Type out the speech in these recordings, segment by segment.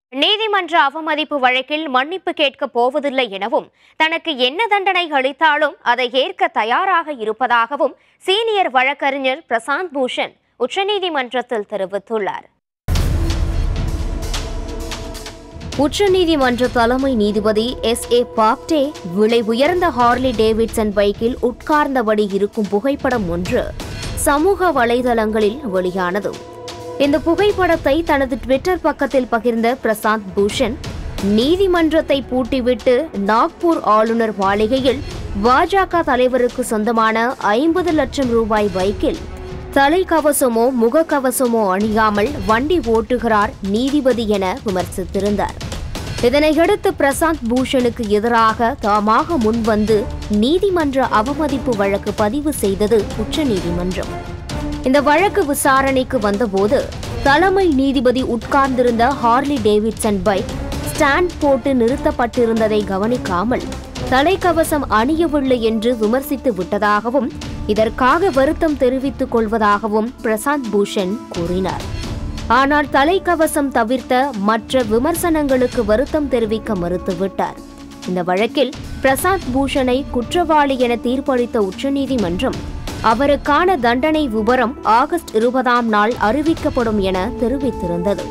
நீதிமன்ற அவமதிப்பு வழக்கில் மன்னிப்பு கேட்கப் போவதில்லை எனவும் தனக்கு என்ன தண்டனை அளித்தாலும் அதை ஏற்க தயாராக இருப்பதாகவும் சீனியர் வழக்கறிஞர் பிரசாந்த் பூஷன் உச்சநீதிமன்றத்தில் தெரிவித்துள்ளார் உச்சநீதிமன்ற தலைமை நீதிபதி எஸ் ஏ பாப்டே விலை உயர்ந்த ஹார்லி டேவிட்சன் பைக்கில் உட்கார்ந்தபடி இருக்கும் புகைப்படம் ஒன்று சமூக வலைதளங்களில் வெளியானது இந்த புகைப்படத்தை தனது ட்விட்டர் பக்கத்தில் பகிர்ந்த பிரசாந்த் பூஷன் நீதிமன்றத்தை பூட்டிவிட்டு நாக்பூர் ஆளுநர் மாளிகையில் பாஜக தலைவருக்கு சொந்தமான ஐம்பது லட்சம் ரூபாய் பைக்கில் தலைக்கவசமோ முகக்கவசமோ அணியாமல் வண்டி ஓட்டுகிறார் நீதிபதி என விமர்சித்திருந்தார் இதனையடுத்து பிரசாந்த் பூஷனுக்கு எதிராக தாமாக முன்வந்து நீதிமன்ற அவமதிப்பு வழக்கு பதிவு செய்தது உச்சநீதிமன்றம் இந்த வழக்கு விசாரணைக்கு வந்தபோது தலைமை நீதிபதி உட்கார்ந்திருந்த ஹார்லி டேவிட்சன் பைக் ஸ்டாண்ட் போட்டு நிறுத்தப்பட்டிருந்ததை கவனிக்காமல் தலைக்கவசம் அணியவில்லை என்று விமர்சித்து விட்டதாகவும் இதற்காக வருத்தம் தெரிவித்துக் கொள்வதாகவும் பிரசாந்த் பூஷன் கூறினார் ஆனால் தலைக்கவசம் தவிர்த்த மற்ற விமர்சனங்களுக்கு வருத்தம் தெரிவிக்க மறுத்துவிட்டார் இந்த வழக்கில் பிரசாந்த் பூஷனை குற்றவாளி என தீர்ப்பளித்த உச்சநீதிமன்றம் அவருக்கான தண்டனை விவரம் ஆகஸ்ட் இருபதாம் நாள் அறிவிக்கப்படும் என தெரிவித்திருந்தது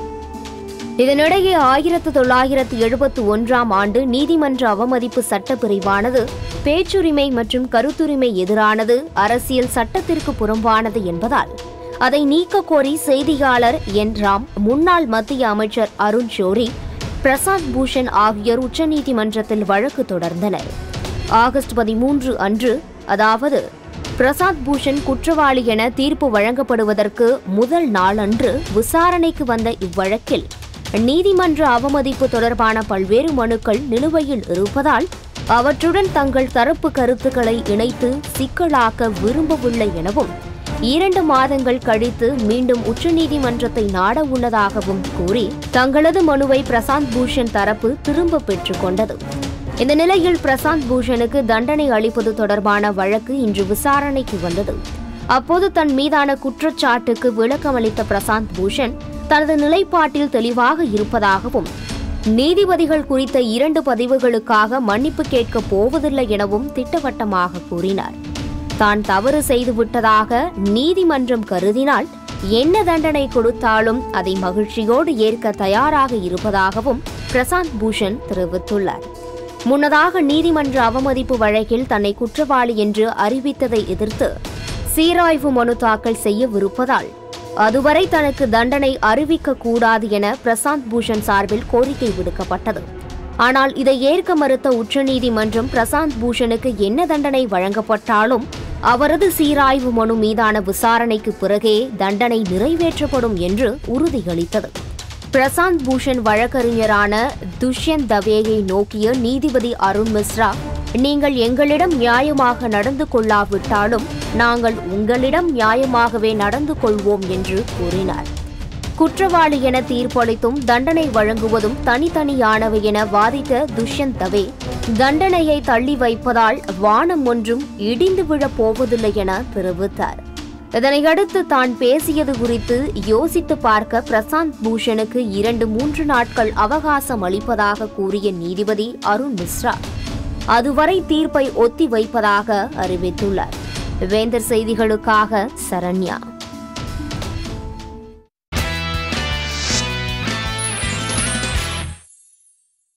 இதனிடையே ஆயிரத்து தொள்ளாயிரத்து எழுபத்து ஒன்றாம் ஆண்டு நீதிமன்ற அவமதிப்பு சட்ட பிரிவானது பேச்சுரிமை மற்றும் கருத்துரிமை எதிரானது அரசியல் சட்டத்திற்கு புறம்பானது என்பதால் அதை நீக்க கோரி செய்தியாளர் என் ராம் முன்னாள் மத்திய அமைச்சர் அருண் ஷோரி பிரசாந்த் பூஷன் ஆகியோர் உச்சநீதிமன்றத்தில் வழக்கு தொடர்ந்தனர் ஆகஸ்ட் பதிமூன்று அன்று அதாவது பிரசாந்த் பூஷன் குற்றவாளி என தீர்ப்பு வழங்கப்படுவதற்கு முதல் நாளன்று விசாரணைக்கு வந்த இவ்வழக்கில் நீதிமன்ற அவமதிப்பு தொடர்பான பல்வேறு மனுக்கள் நிலுவையில் இருப்பதால் அவற்றுடன் தங்கள் தரப்பு கருத்துக்களை இணைத்து சிக்கலாக்க விரும்பவில்லை எனவும் இரண்டு மாதங்கள் கழித்து மீண்டும் உச்சநீதிமன்றத்தை நாட உள்ளதாகவும் கூறி தங்களது மனுவை பிரசாந்த் பூஷன் தரப்பு திரும்ப பெற்றுக் கொண்டது இந்த நிலையில் பிரசாந்த் பூஷனுக்கு தண்டனை அளிப்பது தொடர்பான வழக்கு இன்று விசாரணைக்கு வந்தது அப்போது தன் மீதான குற்றச்சாட்டுக்கு விளக்கமளித்த பிரசாந்த் பூஷன் தனது நிலைப்பாட்டில் தெளிவாக இருப்பதாகவும் நீதிபதிகள் குறித்த இரண்டு பதிவுகளுக்காக மன்னிப்பு கேட்கப் போவதில்லை எனவும் திட்டவட்டமாக கூறினார் தான் தவறு செய்துவிட்டதாக நீதிமன்றம் கருதினால் என்ன தண்டனை கொடுத்தாலும் அதை மகிழ்ச்சியோடு ஏற்க தயாராக இருப்பதாகவும் பிரசாந்த் பூஷன் தெரிவித்துள்ளார் முன்னதாக நீதிமன்ற அவமதிப்பு வழக்கில் தன்னை குற்றவாளி என்று அறிவித்ததை எதிர்த்து சீராய்வு மனு தாக்கல் செய்யவிருப்பதால் அதுவரை தனக்கு தண்டனை அறிவிக்க கூடாது என பிரசாந்த் பூஷன் சார்பில் கோரிக்கை விடுக்கப்பட்டது ஆனால் இதை ஏற்க மறுத்த உச்சநீதிமன்றம் பிரசாந்த் பூஷனுக்கு என்ன தண்டனை வழங்கப்பட்டாலும் அவரது சீராய்வு மனு மீதான விசாரணைக்கு பிறகே தண்டனை நிறைவேற்றப்படும் என்று உறுதியளித்தது பிரசாந்த் பூஷன் வழக்கறிஞரான துஷ்யந்த் தவேயை நோக்கிய நீதிபதி அருண் மிஸ்ரா நீங்கள் எங்களிடம் நியாயமாக நடந்து கொள்ளாவிட்டாலும் நாங்கள் உங்களிடம் நியாயமாகவே நடந்து கொள்வோம் என்று கூறினார் குற்றவாளி என தீர்ப்பளித்தும் தண்டனை வழங்குவதும் தனித்தனியானவை என வாதிட்ட துஷ்யந்த் தவே தண்டனையை தள்ளி வைப்பதால் வானம் ஒன்றும் இடிந்து விழப் போவதில்லை என தெரிவித்தார் இதனையடுத்து தான் பேசியது குறித்து யோசித்து பார்க்க பிரசாந்த் பூஷனுக்கு இரண்டு மூன்று நாட்கள் அவகாசம் அளிப்பதாக கூறிய நீதிபதி அருண் மிஸ்ரா அதுவரை தீர்ப்பை ஒத்தி வைப்பதாக அறிவித்துள்ளார் வேந்தர் செய்திகளுக்காக சரண்யா